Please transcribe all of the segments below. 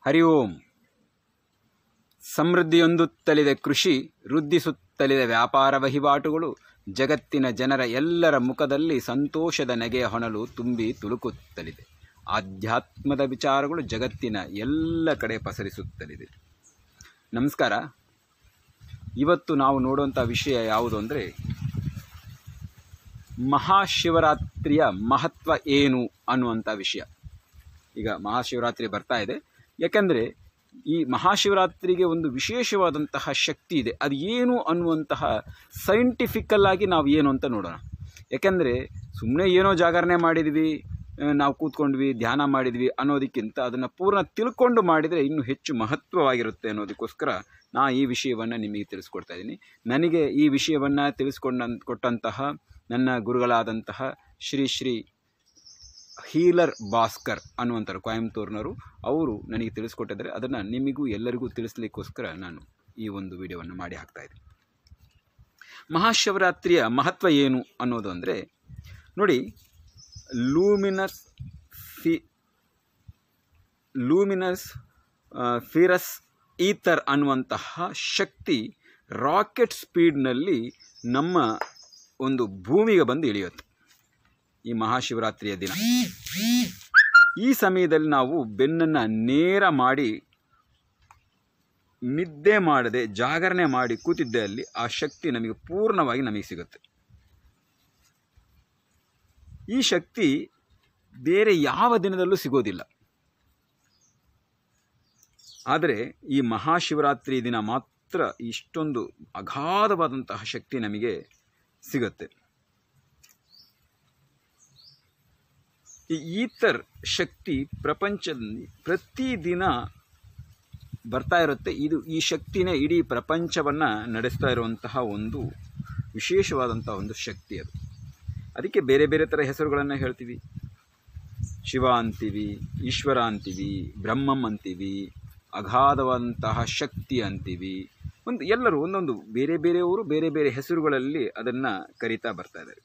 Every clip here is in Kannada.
ಹರಿ ಓಂ ಸಮೃದ್ಧಿಯೊಂದುತ್ತಲಿದೆ ಕೃಷಿ ವೃದ್ಧಿಸುತ್ತಲಿದೆ ವ್ಯಾಪಾರ ವಹಿವಾಟುಗಳು ಜಗತ್ತಿನ ಜನರ ಎಲ್ಲರ ಮುಖದಲ್ಲಿ ಸಂತೋಷದ ನೆಗೆಯ ಹೊನಲು ತುಂಬಿ ತುಳುಕುತ್ತಲಿದೆ ಆಧ್ಯಾತ್ಮದ ವಿಚಾರಗಳು ಜಗತ್ತಿನ ಎಲ್ಲ ಕಡೆ ಪಸರಿಸುತ್ತಲಿದೆ ನಮಸ್ಕಾರ ಇವತ್ತು ನಾವು ನೋಡುವಂಥ ವಿಷಯ ಯಾವುದು ಅಂದರೆ ಮಹಾಶಿವರಾತ್ರಿಯ ಮಹತ್ವ ಏನು ಅನ್ನುವಂಥ ವಿಷಯ ಈಗ ಮಹಾಶಿವರಾತ್ರಿ ಬರ್ತಾ ಇದೆ ಯಾಕೆಂದರೆ ಈ ಮಹಾಶಿವರಾತ್ರಿಗೆ ಒಂದು ವಿಶೇಷವಾದಂತಹ ಶಕ್ತಿ ಇದೆ ಅದು ಏನು ಅನ್ನುವಂತಹ ಸೈಂಟಿಫಿಕಲ್ ಆಗಿ ನಾವು ಏನು ಅಂತ ನೋಡೋಣ ಯಾಕೆಂದರೆ ಸುಮ್ಮನೆ ಏನೋ ಜಾಗರಣೆ ಮಾಡಿದ್ವಿ ಆ, ನಾವು ಕೂತ್ಕೊಂಡ್ವಿ ಧ್ಯಾನ ಮಾಡಿದ್ವಿ ಅನ್ನೋದಕ್ಕಿಂತ ಅದನ್ನು ಪೂರ್ಣ ತಿಳ್ಕೊಂಡು ಮಾಡಿದರೆ ಇನ್ನೂ ಹೆಚ್ಚು ಮಹತ್ವವಾಗಿರುತ್ತೆ ಅನ್ನೋದಕ್ಕೋಸ್ಕರ ನಾ ಈ ವಿಷಯವನ್ನು ನಿಮಗೆ ತಿಳಿಸ್ಕೊಡ್ತಾ ಇದ್ದೀನಿ ನನಗೆ ಈ ವಿಷಯವನ್ನು ತಿಳಿಸ್ಕೊಂಡ ಕೊಟ್ಟಂತಹ ನನ್ನ ಗುರುಗಳಾದಂತಹ ಶ್ರೀ ಶ್ರೀ ಹೀಲರ್ ಭಾಸ್ಕರ್ ಅನ್ನುವಂಥವ್ರು ಕೊಯಂಬತ್ತೂರಿನವರು ಅವರು ನನಗೆ ತಿಳಿಸ್ಕೊಟ್ಟಿದ್ದಾರೆ ಅದನ್ನು ನಿಮಗೂ ಎಲ್ಲರಿಗೂ ತಿಳಿಸ್ಲಿಕ್ಕೋಸ್ಕರ ನಾನು ಈ ಒಂದು ವಿಡಿಯೋವನ್ನು ಮಾಡಿ ಹಾಕ್ತಾ ಇದ್ದೀನಿ ಮಹಾಶಿವರಾತ್ರಿಯ ಮಹತ್ವ ಏನು ಅನ್ನೋದು ಅಂದರೆ ನೋಡಿ ಲೂಮಿನಸ್ ಫಿ ಲೂಮಿನಸ್ ಫಿರಸ್ ಈಥರ್ ಅನ್ನುವಂತಹ ಶಕ್ತಿ ರಾಕೆಟ್ ಸ್ಪೀಡ್ನಲ್ಲಿ ನಮ್ಮ ಒಂದು ಭೂಮಿಗೆ ಬಂದು ಇಳಿಯುತ್ತೆ ಈ ಮಹಾಶಿವರಾತ್ರಿಯ ದಿನ ಈ ಸಮಯದಲ್ಲಿ ನಾವು ಬೆನ್ನನ್ನು ನೇರ ಮಾಡಿ ನಿದ್ದೆ ಮಾಡದೆ ಜಾಗರಣೆ ಮಾಡಿ ಕೂತಿದ್ದೆ ಅಲ್ಲಿ ಆ ಶಕ್ತಿ ನಮಗೆ ಪೂರ್ಣವಾಗಿ ನಮಗೆ ಸಿಗುತ್ತೆ ಈ ಶಕ್ತಿ ಬೇರೆ ಯಾವ ದಿನದಲ್ಲೂ ಸಿಗೋದಿಲ್ಲ ಆದರೆ ಈ ಮಹಾಶಿವರಾತ್ರಿ ದಿನ ಮಾತ್ರ ಇಷ್ಟೊಂದು ಅಗಾಧವಾದಂತಹ ಶಕ್ತಿ ನಮಗೆ ಸಿಗುತ್ತೆ ಈ ಈಥರ್ ಶಕ್ತಿ ಪ್ರಪಂಚದಲ್ಲಿ ಪ್ರತಿದಿನ ಬರ್ತಾ ಇರುತ್ತೆ ಇದು ಈ ಶಕ್ತಿನೇ ಇಡೀ ಪ್ರಪಂಚವನ್ನು ನಡೆಸ್ತಾ ಇರುವಂತಹ ಒಂದು ವಿಶೇಷವಾದಂತಹ ಒಂದು ಶಕ್ತಿ ಅದು ಅದಕ್ಕೆ ಬೇರೆ ಬೇರೆ ಥರ ಹೆಸರುಗಳನ್ನು ಹೇಳ್ತೀವಿ ಶಿವ ಅಂತೀವಿ ಈಶ್ವರ ಅಂತೀವಿ ಬ್ರಹ್ಮಂ ಅಂತೀವಿ ಅಗಾಧವಾದಂತಹ ಶಕ್ತಿ ಅಂತೀವಿ ಒಂದು ಎಲ್ಲರೂ ಒಂದೊಂದು ಬೇರೆ ಬೇರೆಯವರು ಬೇರೆ ಬೇರೆ ಹೆಸರುಗಳಲ್ಲಿ ಅದನ್ನು ಕರೀತಾ ಬರ್ತಾ ಇದ್ದಾರೆ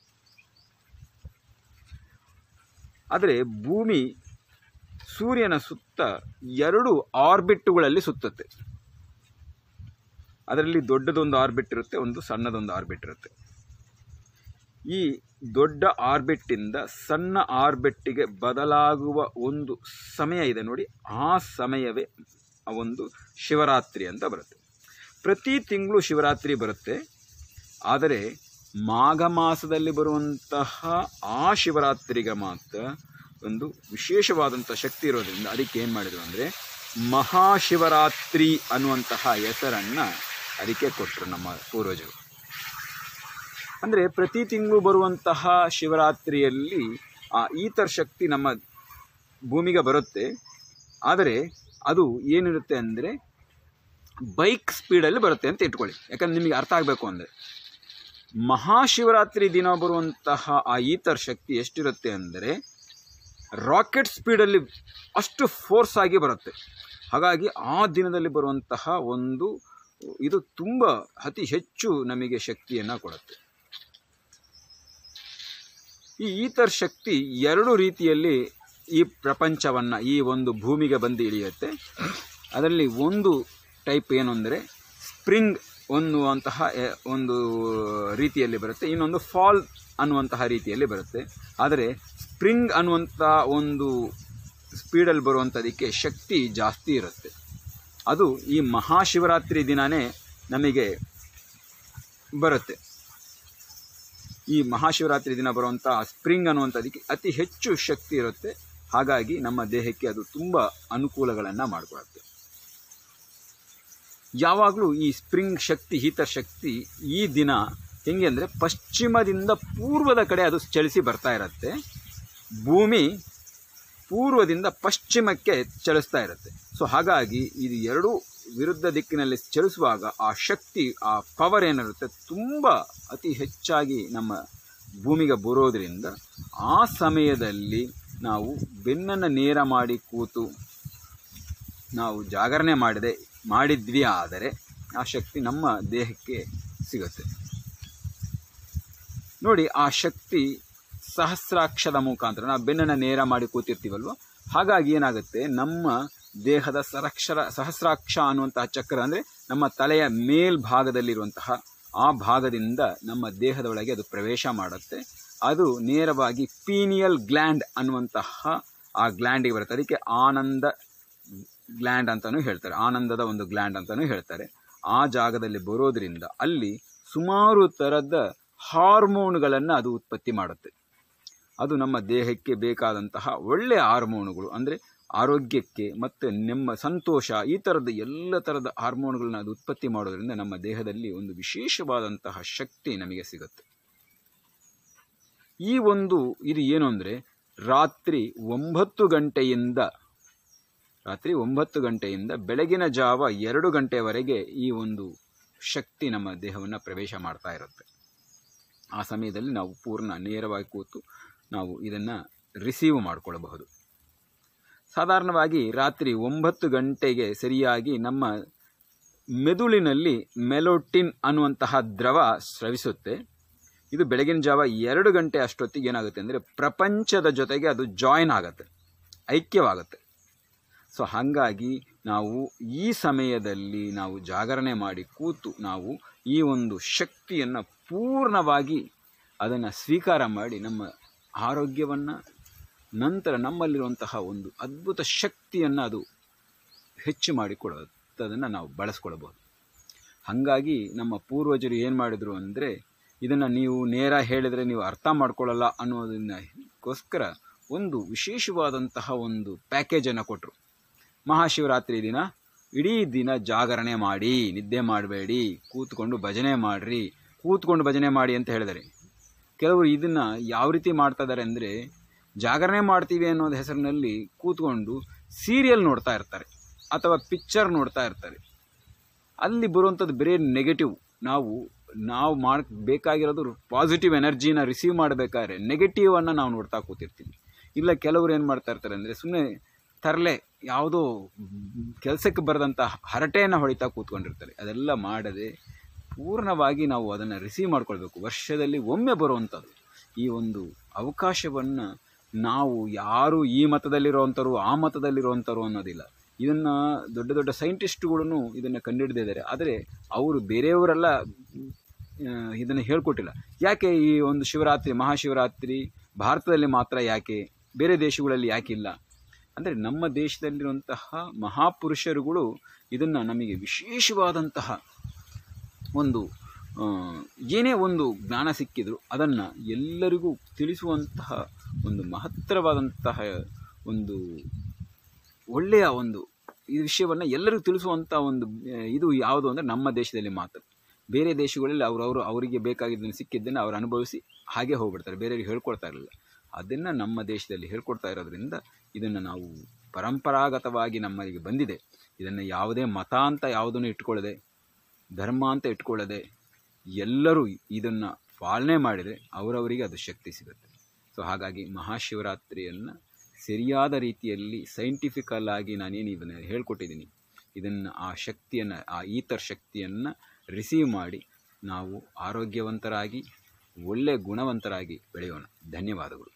ಆದರೆ ಭೂಮಿ ಸೂರ್ಯನ ಸುತ್ತ ಎರಡು ಆರ್ಬಿಟ್ಟುಗಳಲ್ಲಿ ಸುತ್ತುತ್ತೆ ಅದರಲ್ಲಿ ದೊಡ್ಡದೊಂದು ಆರ್ಬಿಟ್ ಇರುತ್ತೆ ಒಂದು ಸಣ್ಣದೊಂದು ಆರ್ಬಿಟ್ ಇರುತ್ತೆ ಈ ದೊಡ್ಡ ಆರ್ಬಿಟ್ಟಿಂದ ಸಣ್ಣ ಆರ್ಬಿಟ್ಟಿಗೆ ಬದಲಾಗುವ ಒಂದು ಸಮಯ ಇದೆ ನೋಡಿ ಆ ಸಮಯವೇ ಆ ಒಂದು ಶಿವರಾತ್ರಿ ಅಂತ ಬರುತ್ತೆ ಪ್ರತಿ ತಿಂಗಳು ಶಿವರಾತ್ರಿ ಬರುತ್ತೆ ಆದರೆ ಮಾಘ ಮಾಸದಲ್ಲಿ ಬರುವಂತಹ ಆ ಶಿವರಾತ್ರಿಗೆ ಮಾತ್ರ ಒಂದು ವಿಶೇಷವಾದಂಥ ಶಕ್ತಿ ಇರೋದ್ರಿಂದ ಅದಕ್ಕೆ ಏನು ಮಾಡಿದ್ರು ಅಂದರೆ ಮಹಾಶಿವರಾತ್ರಿ ಅನ್ನುವಂತಹ ಹೆಸರನ್ನು ಅದಕ್ಕೆ ಕೊಟ್ಟರು ನಮ್ಮ ಪೂರ್ವಜರು ಅಂದರೆ ಪ್ರತಿ ತಿಂಗಳು ಬರುವಂತಹ ಶಿವರಾತ್ರಿಯಲ್ಲಿ ಆ ಈಥರ್ ಶಕ್ತಿ ನಮ್ಮ ಭೂಮಿಗೆ ಬರುತ್ತೆ ಆದರೆ ಅದು ಏನಿರುತ್ತೆ ಅಂದರೆ ಬೈಕ್ ಸ್ಪೀಡಲ್ಲಿ ಬರುತ್ತೆ ಅಂತ ಇಟ್ಕೊಳ್ಳಿ ಯಾಕಂದ್ರೆ ನಿಮಗೆ ಅರ್ಥ ಆಗಬೇಕು ಅಂದರೆ ಮಹಾಶಿವರಾತ್ರಿ ದಿನ ಬರುವಂತಹ ಆ ಈಥರ್ ಶಕ್ತಿ ಎಷ್ಟಿರುತ್ತೆ ಅಂದರೆ ರಾಕೆಟ್ ಸ್ಪೀಡಲ್ಲಿ ಅಷ್ಟು ಫೋರ್ಸ್ ಆಗಿ ಬರುತ್ತೆ ಹಾಗಾಗಿ ಆ ದಿನದಲ್ಲಿ ಬರುವಂತಹ ಒಂದು ಇದು ತುಂಬ ಅತಿ ಹೆಚ್ಚು ನಮಗೆ ಶಕ್ತಿಯನ್ನು ಕೊಡುತ್ತೆ ಈ ಈಥರ್ ಶಕ್ತಿ ಎರಡು ರೀತಿಯಲ್ಲಿ ಈ ಪ್ರಪಂಚವನ್ನು ಈ ಒಂದು ಭೂಮಿಗೆ ಬಂದು ಇಳಿಯುತ್ತೆ ಅದರಲ್ಲಿ ಒಂದು ಟೈಪ್ ಏನು ಅಂದರೆ ಸ್ಪ್ರಿಂಗ್ ಅನ್ನುವಂತಹ ಎ- ಒಂದು ರೀತಿಯಲ್ಲಿ ಬರುತ್ತೆ ಇನ್ನೊಂದು ಫಾಲ್ ಅನ್ನುವಂತಹ ರೀತಿಯಲ್ಲಿ ಬರುತ್ತೆ ಆದರೆ ಸ್ಪ್ರಿಂಗ್ ಅನ್ನುವಂಥ ಒಂದು ಸ್ಪೀಡಲ್ಲಿ ಬರುವಂಥದಕ್ಕೆ ಶಕ್ತಿ ಜಾಸ್ತಿ ಇರುತ್ತೆ ಅದು ಈ ಮಹಾಶಿವರಾತ್ರಿ ದಿನವೇ ನಮಗೆ ಬರುತ್ತೆ ಈ ಮಹಾಶಿವರಾತ್ರಿ ದಿನ ಬರುವಂಥ ಸ್ಪ್ರಿಂಗ್ ಅನ್ನುವಂಥದಕ್ಕೆ ಅತಿ ಹೆಚ್ಚು ಶಕ್ತಿ ಇರುತ್ತೆ ಹಾಗಾಗಿ ನಮ್ಮ ದೇಹಕ್ಕೆ ಅದು ತುಂಬ ಅನುಕೂಲಗಳನ್ನು ಮಾಡಿಕೊಡುತ್ತೆ ಯಾವಾಗಲೂ ಈ ಸ್ಪ್ರಿಂಗ್ ಶಕ್ತಿ ಹೀತ ಶಕ್ತಿ ಈ ದಿನ ಹೆಂಗೆ ಅಂದರೆ ಪಶ್ಚಿಮದಿಂದ ಪೂರ್ವದ ಕಡೆ ಅದು ಚಲಿಸಿ ಬರ್ತಾ ಇರುತ್ತೆ ಭೂಮಿ ಪೂರ್ವದಿಂದ ಪಶ್ಚಿಮಕ್ಕೆ ಚಲಿಸ್ತಾ ಇರುತ್ತೆ ಸೊ ಹಾಗಾಗಿ ಇದು ಎರಡೂ ವಿರುದ್ಧ ದಿಕ್ಕಿನಲ್ಲಿ ಚಲಿಸುವಾಗ ಆ ಶಕ್ತಿ ಆ ಪವರ್ ಏನಿರುತ್ತೆ ತುಂಬ ಅತಿ ಹೆಚ್ಚಾಗಿ ನಮ್ಮ ಭೂಮಿಗೆ ಬರೋದರಿಂದ ಆ ಸಮಯದಲ್ಲಿ ನಾವು ಬೆನ್ನನ್ನು ನೇರ ಮಾಡಿ ಕೂತು ನಾವು ಜಾಗರಣೆ ಮಾಡದೆ ಮಾಡಿದ್ವಿ ಆದರೆ ಆ ಶಕ್ತಿ ನಮ್ಮ ದೇಹಕ್ಕೆ ಸಿಗುತ್ತೆ ನೋಡಿ ಆ ಶಕ್ತಿ ಸಹಸ್ರಾಕ್ಷದ ಮುಖಾಂತರ ನಾವು ಬೆನ್ನನ್ನು ನೇರ ಮಾಡಿ ಕೂತಿರ್ತೀವಲ್ವ ಹಾಗಾಗಿ ಏನಾಗುತ್ತೆ ನಮ್ಮ ದೇಹದ ಸರಕ್ಷರ ಸಹಸ್ರಾಕ್ಷ ಅನ್ನುವಂತಹ ಚಕ್ರ ಅಂದರೆ ನಮ್ಮ ತಲೆಯ ಮೇಲ್ಭಾಗದಲ್ಲಿರುವಂತಹ ಆ ಭಾಗದಿಂದ ನಮ್ಮ ದೇಹದ ಒಳಗೆ ಅದು ಪ್ರವೇಶ ಮಾಡುತ್ತೆ ಅದು ನೇರವಾಗಿ ಪೀನಿಯಲ್ ಗ್ಲ್ಯಾಂಡ್ ಅನ್ನುವಂತಹ ಆ ಗ್ಲ್ಯಾಂಡಿಗೆ ಬರುತ್ತೆ ಅದಕ್ಕೆ ಆನಂದ ಗ್ಲ್ಯಾಂಡ್ ಅಂತಲೂ ಹೇಳ್ತಾರೆ ಆನಂದದ ಒಂದು ಗ್ಲ್ಯಾಂಡ್ ಅಂತಲೂ ಹೇಳ್ತಾರೆ ಆ ಜಾಗದಲ್ಲಿ ಬರೋದ್ರಿಂದ ಅಲ್ಲಿ ಸುಮಾರು ಥರದ ಹಾರ್ಮೋನ್ಗಳನ್ನು ಅದು ಉತ್ಪತ್ತಿ ಮಾಡುತ್ತೆ ಅದು ನಮ್ಮ ದೇಹಕ್ಕೆ ಬೇಕಾದಂತಹ ಒಳ್ಳೆಯ ಹಾರ್ಮೋನುಗಳು ಅಂದರೆ ಆರೋಗ್ಯಕ್ಕೆ ಮತ್ತು ನಮ್ಮ ಸಂತೋಷ ಈ ಥರದ ಎಲ್ಲ ಥರದ ಹಾರ್ಮೋನ್ಗಳನ್ನ ಅದು ಉತ್ಪತ್ತಿ ಮಾಡೋದ್ರಿಂದ ನಮ್ಮ ದೇಹದಲ್ಲಿ ಒಂದು ವಿಶೇಷವಾದಂತಹ ಶಕ್ತಿ ನಮಗೆ ಸಿಗುತ್ತೆ ಈ ಒಂದು ಇದು ಏನು ಅಂದರೆ ರಾತ್ರಿ ಒಂಬತ್ತು ಗಂಟೆಯಿಂದ ರಾತ್ರಿ ಒಂಬತ್ತು ಗಂಟೆಯಿಂದ ಬೆಳಗಿನ ಜಾವ ಎರಡು ಗಂಟೆವರೆಗೆ ಈ ಒಂದು ಶಕ್ತಿ ನಮ್ಮ ದೇಹವನ್ನು ಪ್ರವೇಶ ಮಾಡ್ತಾ ಇರುತ್ತೆ ಆ ಸಮಯದಲ್ಲಿ ನಾವು ಪೂರ್ಣ ನೇರವಾಗಿ ಕೂತು ನಾವು ಇದನ್ನು ರಿಸೀವ್ ಮಾಡಿಕೊಳ್ಳಬಹುದು ಸಾಧಾರಣವಾಗಿ ರಾತ್ರಿ ಒಂಬತ್ತು ಗಂಟೆಗೆ ಸರಿಯಾಗಿ ನಮ್ಮ ಮೆದುಳಿನಲ್ಲಿ ಮೆಲೋಟಿನ್ ಅನ್ನುವಂತಹ ದ್ರವ ಸ್ರವಿಸುತ್ತೆ ಇದು ಬೆಳಗಿನ ಜಾವ ಎರಡು ಗಂಟೆ ಅಷ್ಟೊತ್ತಿಗೆ ಏನಾಗುತ್ತೆ ಅಂದರೆ ಪ್ರಪಂಚದ ಜೊತೆಗೆ ಅದು ಜಾಯಿನ್ ಆಗುತ್ತೆ ಐಕ್ಯವಾಗುತ್ತೆ ಸೊ ಹಾಗಾಗಿ ನಾವು ಈ ಸಮಯದಲ್ಲಿ ನಾವು ಜಾಗರಣೆ ಮಾಡಿ ಕೂತು ನಾವು ಈ ಒಂದು ಶಕ್ತಿಯನ್ನು ಪೂರ್ಣವಾಗಿ ಅದನ್ನು ಸ್ವೀಕಾರ ಮಾಡಿ ನಮ್ಮ ಆರೋಗ್ಯವನ್ನು ನಂತರ ನಮ್ಮಲ್ಲಿರುವಂತಹ ಒಂದು ಅದ್ಭುತ ಶಕ್ತಿಯನ್ನು ಅದು ಹೆಚ್ಚು ಮಾಡಿಕೊಡೋದನ್ನು ನಾವು ಬಳಸ್ಕೊಳ್ಬೋದು ಹಾಗಾಗಿ ನಮ್ಮ ಪೂರ್ವಜರು ಏನು ಮಾಡಿದರು ಅಂದರೆ ಇದನ್ನು ನೀವು ನೇರ ಹೇಳಿದರೆ ನೀವು ಅರ್ಥ ಮಾಡ್ಕೊಳ್ಳಲ್ಲ ಅನ್ನೋದನ್ನಕ್ಕೋಸ್ಕರ ಒಂದು ವಿಶೇಷವಾದಂತಹ ಒಂದು ಪ್ಯಾಕೇಜನ್ನು ಕೊಟ್ಟರು ಮಹಾಶಿವರಾತ್ರಿ ದಿನ ಇಡೀ ದಿನ ಜಾಗರಣೆ ಮಾಡಿ ನಿದ್ದೆ ಮಾಡಬೇಡಿ ಕೂತ್ಕೊಂಡು ಭಜನೆ ಮಾಡಿರಿ ಕೂತ್ಕೊಂಡು ಭಜನೆ ಮಾಡಿ ಅಂತ ಹೇಳಿದ್ದಾರೆ ಕೆಲವರು ಇದನ್ನು ಯಾವ ರೀತಿ ಮಾಡ್ತಾ ಇದ್ದಾರೆ ಅಂದರೆ ಜಾಗರಣೆ ಮಾಡ್ತೀವಿ ಅನ್ನೋದು ಹೆಸರಿನಲ್ಲಿ ಕೂತ್ಕೊಂಡು ಸೀರಿಯಲ್ ನೋಡ್ತಾ ಇರ್ತಾರೆ ಅಥವಾ ಪಿಕ್ಚರ್ ನೋಡ್ತಾ ಇರ್ತಾರೆ ಅಲ್ಲಿ ಬರುವಂಥದ್ದು ಬರೀ ನೆಗೆಟಿವ್ ನಾವು ನಾವು ಮಾಡ್ ಬೇಕಾಗಿರೋದು ಪಾಸಿಟಿವ್ ಎನರ್ಜಿನ ರಿಸೀವ್ ಮಾಡಬೇಕಾದ್ರೆ ನೆಗೆಟಿವನ್ನು ನಾವು ನೋಡ್ತಾ ಕೂತಿರ್ತೀವಿ ಇಲ್ಲ ಕೆಲವರು ಏನು ಮಾಡ್ತಾ ಇರ್ತಾರೆ ಅಂದರೆ ಸುಮ್ಮನೆ ತರಲೆ ಯಾವುದೋ ಕೆಲಸಕ್ಕೆ ಬರೆದಂಥ ಹರಟೆಯನ್ನು ಹೊಡಿತಾ ಕೂತ್ಕೊಂಡಿರ್ತಾರೆ ಅದೆಲ್ಲ ಮಾಡದೆ ಪೂರ್ಣವಾಗಿ ನಾವು ಅದನ್ನು ರಿಸೀವ್ ಮಾಡ್ಕೊಳ್ಬೇಕು ವರ್ಷದಲ್ಲಿ ಒಮ್ಮೆ ಬರುವಂಥದ್ದು ಈ ಒಂದು ಅವಕಾಶವನ್ನು ನಾವು ಯಾರು ಈ ಮತದಲ್ಲಿರುವಂಥವ್ರು ಆ ಮತದಲ್ಲಿರುವಂಥವ್ರು ಅನ್ನೋದಿಲ್ಲ ಇದನ್ನು ದೊಡ್ಡ ದೊಡ್ಡ ಸೈಂಟಿಸ್ಟ್ಗಳು ಇದನ್ನು ಕಂಡುಹಿಡಿದಿದ್ದಾರೆ ಆದರೆ ಅವರು ಬೇರೆಯವರೆಲ್ಲ ಇದನ್ನು ಹೇಳ್ಕೊಟ್ಟಿಲ್ಲ ಯಾಕೆ ಈ ಒಂದು ಶಿವರಾತ್ರಿ ಮಹಾಶಿವರಾತ್ರಿ ಭಾರತದಲ್ಲಿ ಮಾತ್ರ ಯಾಕೆ ಬೇರೆ ದೇಶಗಳಲ್ಲಿ ಯಾಕಿಲ್ಲ ಅಂದರೆ ನಮ್ಮ ದೇಶದಲ್ಲಿರುವಂತಹ ಮಹಾಪುರುಷರುಗಳು ಇದನ್ನು ನಮಗೆ ವಿಶೇಷವಾದಂತಹ ಒಂದು ಏನೇ ಒಂದು ಜ್ಞಾನ ಸಿಕ್ಕಿದ್ರು ಅದನ್ನು ಎಲ್ಲರಿಗೂ ತಿಳಿಸುವಂತಹ ಒಂದು ಮಹತ್ತರವಾದಂತಹ ಒಂದು ಒಳ್ಳೆಯ ಒಂದು ಈ ವಿಷಯವನ್ನು ಎಲ್ಲರಿಗೂ ತಿಳಿಸುವಂಥ ಒಂದು ಇದು ಯಾವುದು ಅಂದರೆ ನಮ್ಮ ದೇಶದಲ್ಲಿ ಮಾತ್ರ ಬೇರೆ ದೇಶಗಳಲ್ಲಿ ಅವರವರು ಅವರಿಗೆ ಬೇಕಾಗಿದ್ದನ್ನು ಸಿಕ್ಕಿದ್ದನ್ನು ಅವರು ಅನುಭವಿಸಿ ಹಾಗೆ ಹೋಗ್ಬಿಡ್ತಾರೆ ಬೇರೆಯವ್ರಿಗೆ ಹೇಳ್ಕೊಡ್ತಾ ಇರಲಿಲ್ಲ ಅದನ್ನು ನಮ್ಮ ದೇಶದಲ್ಲಿ ಹೇಳ್ಕೊಡ್ತಾ ಇರೋದ್ರಿಂದ ಇದನ್ನು ನಾವು ಪರಂಪರಾಗತವಾಗಿ ನಮ್ಮಲ್ಲಿಗೆ ಬಂದಿದೆ ಇದನ್ನು ಯಾವುದೇ ಮತ ಅಂತ ಯಾವುದನ್ನು ಇಟ್ಕೊಳ್ಳದೆ ಧರ್ಮ ಅಂತ ಇಟ್ಕೊಳ್ಳದೆ ಎಲ್ಲರೂ ಇದನ್ನು ಪಾಲನೆ ಮಾಡಿದರೆ ಅವರವರಿಗೆ ಅದು ಶಕ್ತಿ ಸಿಗುತ್ತೆ ಸೊ ಹಾಗಾಗಿ ಮಹಾಶಿವರಾತ್ರಿಯನ್ನು ಸರಿಯಾದ ರೀತಿಯಲ್ಲಿ ಸೈಂಟಿಫಿಕಲ್ ಆಗಿ ನಾನೇನು ಇದನ್ನು ಹೇಳ್ಕೊಟ್ಟಿದ್ದೀನಿ ಇದನ್ನು ಆ ಶಕ್ತಿಯನ್ನು ಆ ಈತರ್ ಶಕ್ತಿಯನ್ನು ರಿಸೀವ್ ಮಾಡಿ ನಾವು ಆರೋಗ್ಯವಂತರಾಗಿ ಒಳ್ಳೆಯ ಗುಣವಂತರಾಗಿ ಬೆಳೆಯೋಣ ಧನ್ಯವಾದಗಳು